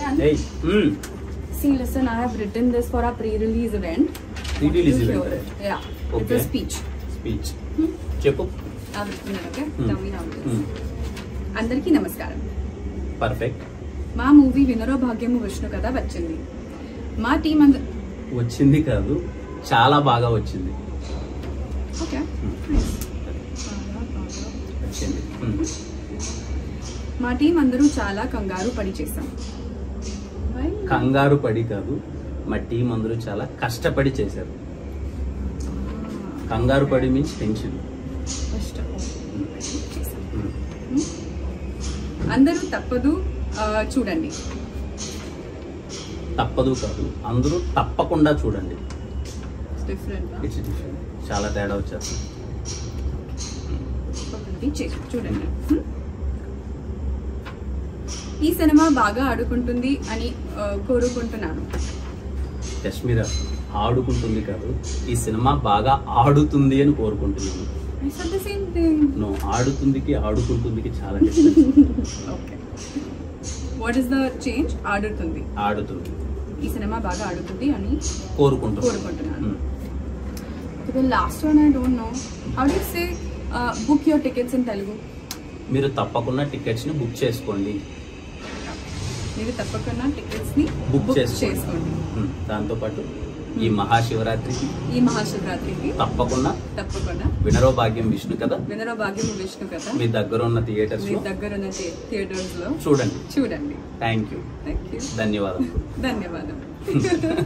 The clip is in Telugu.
Anand, ఏయ్ మ్మ్. see, listen, I have written this for our pre-release event. Pre-release Want you to event, hear it. Yeah. It's Okay. a speech. Speech చెప్పు I've written it, okay? Hmm. Tell me how it is. మ్మ్. అందరికీ నమస్కారం పర్ఫెక్ట్ మా మూవీ వినరో భాగ్యము విష్ణు కథ వచ్చింది మా టీం అంద వచ్చింది కాదు చాలా బాగా వచ్చింది ఓకే మ్మ్. వచ్చింది మ్మ్. మా టీం అందరూ చాలా కంగారు పడి చేశాం Why? కంగారు పడి కాదు మా టీం అందరూ చాలా కష్టపడి చేశారు కంగారు పడి means tension First of all, చేశాం. అందరూ తప్పదు ఆ, చూడండి తప్పదు కాదు అందరూ తప్పకుండా చూడండి డిఫరెంట్ ఇట్స్ డిఫరెంట్ చాలా తేడా వచ్చేస్తుంది చూడండి Hmm? ఈ సినిమా బాగా ఆడుకుంటుంది అని ఆ, కోరుకుంటున్నాను కశ్మీర ఆడుకుంటుంది కాదు ఈ సినిమా బాగా ఆడుతుంది అని కోరుకుంటున్నాను I said the same thing. No ఆడుతుందికి ఆడుకుంటుందికి చాలా difference Okay. What is the change? ఆడుతుంది ఆడుతుంది ఈ సినిమా బాగా ఆడుతుంది అని కోరుకుంటున్నాను కోరుకుంటున్నాను మ్మ్. The last one I don't know. How do you say uh, book your tickets in Telugu? మీరు తప్పకుండా టికెట్స్ ని బుక్ చేసుకోండి మీరు తప్పకుండా టికెట్స్ ని బుక్ బుక్ చేసుకోండి చేసుకోండి మ్మ్. దాంతోపాటు ఈ మహాశివరాత్రికి ఈ మహాశివరాత్రికి తప్పకుండా తప్పకుండా వినరో భాగ్యం విష్ణు కదా వినర భాగ్యం విష్ణు కథ మీ దగ్గర ఉన్న థియేటర్స్ మీ లో దగ్గర ఉన్న థియేటర్స్ లో చూడండి చూడండి థ్యాంక్ యూ థ్యాంక్ యూ ధన్యవాదాలు ధన్యవాదం